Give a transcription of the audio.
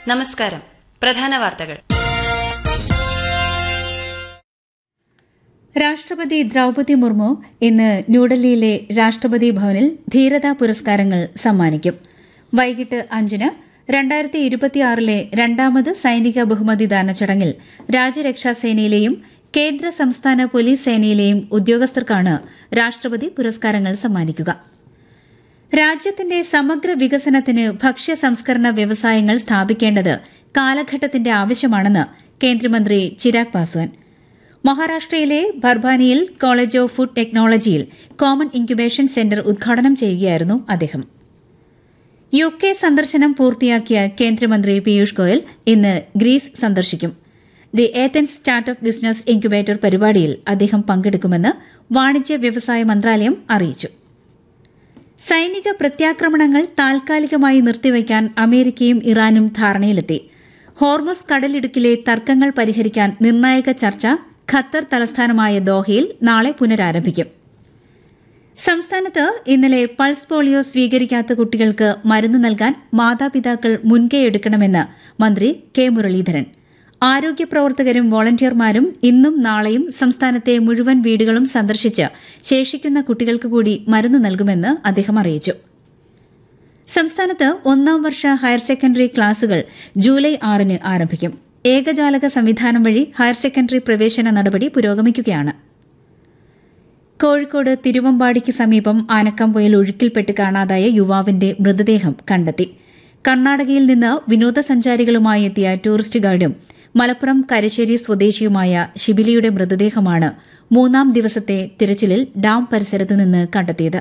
നമസ്കാരം പ്രധാന വാർത്തകൾ രാഷ്ട്രപതി ദ്രൌപതി മുർമു ഇന്ന് ന്യൂഡൽഹിയിലെ രാഷ്ട്രപതി ഭവനിൽ ധീരതാ പുരസ്കാരങ്ങൾ സമ്മാനിക്കും വൈകിട്ട് അഞ്ചിന് രണ്ടായിരത്തി ഇരുപത്തിയാറിലെ രണ്ടാമത് സൈനിക ബഹുമതിദാന ചടങ്ങിൽ രാജ്യരക്ഷാ സേനയിലെയും കേന്ദ്ര സംസ്ഥാന പോലീസ് സേനയിലെയും ഉദ്യോഗസ്ഥർക്കാണ് രാഷ്ട്രപതി പുരസ്കാരങ്ങൾ സമ്മാനിക്കുക രാജ്യത്തിന്റെ സമഗ്ര വികസനത്തിന് ഭക്ഷ്യ സംസ്കരണ വ്യവസായങ്ങൾ സ്ഥാപിക്കേണ്ടത് കാലഘട്ടത്തിന്റെ ആവശ്യമാണെന്ന് കേന്ദ്രമന്ത്രി ചിരാഗ് പാസ്വാൻ മഹാരാഷ്ട്രയിലെ ബർബാനിയിൽ കോളേജ് ഓഫ് ഫുഡ് ടെക്നോളജിയിൽ കോമൺ ഇൻക്യുബേഷൻ സെന്റർ ഉദ്ഘാടനം ചെയ്യുകയായിരുന്നു അദ്ദേഹം യു കെ സന്ദർശനം പൂർത്തിയാക്കിയ കേന്ദ്രമന്ത്രി പീയൂഷ് ഗോയൽ ഇന്ന് ഗ്രീസ് സന്ദർശിക്കും the Athens startup business incubator പരിപാടിയിൽ അദ്ദേഹം പങ്കെടുക്കുമെന്ന് വാണിജ്യ വ്യവസായ മന്ത്രാലയം അറിയിച്ചു സൈനിക പ്രത്യാക്രമണങ്ങൾ താൽക്കാലികമായി നിർത്തിവയ്ക്കാൻ അമേരിക്കയും ഇറാനും ധാരണയിലെത്തി ഹോർമസ് കടലിടുക്കിലെ തർക്കങ്ങൾ പരിഹരിക്കാൻ നിർണായക ചർച്ച ഖത്തർ തലസ്ഥാനമായ ദോഹയിൽ നാളെ പുനരാരംഭിക്കും സംസ്ഥാനത്ത് ഇന്നലെ പൾസ് പോളിയോ സ്വീകരിക്കാത്ത കുട്ടികൾക്ക് മരുന്ന് നൽകാൻ മാതാപിതാക്കൾ മുൻകൈയെടുക്കണമെന്ന് മന്ത്രി കെ മുരളീധരൻ ആരോഗ്യ പ്രവർത്തകരും വോളണ്ടിയർമാരും ഇന്നും നാളെയും സംസ്ഥാനത്തെ മുഴുവൻ വീടുകളും സന്ദർശിച്ച് ശേഷിക്കുന്ന കുട്ടികൾക്ക് കൂടി മരുന്ന് നൽകുമെന്ന് അദ്ദേഹം അറിയിച്ചു സംസ്ഥാനത്ത് ഒന്നാം വർഷ ഹയർ സെക്കൻഡറി ക്ലാസുകൾ ജൂലൈ ആറിന് ആരംഭിക്കും ഏകജാലക സംവിധാനം വഴി ഹയർ സെക്കൻഡറി പ്രവേശന നടപടി പുരോഗമിക്കുകയാണ് കോഴിക്കോട് തിരുവമ്പാടിക്ക് സമീപം ആനക്കമ്പൊയിൽ ഒഴുക്കിൽപ്പെട്ട് കാണാതായ യുവാവിന്റെ മൃതദേഹം കണ്ടെത്തി കർണാടകയിൽ നിന്ന് വിനോദസഞ്ചാരികളുമായി എത്തിയ ടൂറിസ്റ്റ് ഗൈഡും മലപ്പുറം കരശ്ശേരി സ്വദേശിയുമായ ഷിബിലിയുടെ മൃതദേഹമാണ് മൂന്നാം ദിവസത്തെ തിരച്ചിലിൽ ഡാം പരിസരത്ത് നിന്ന് കണ്ടെത്തിയത്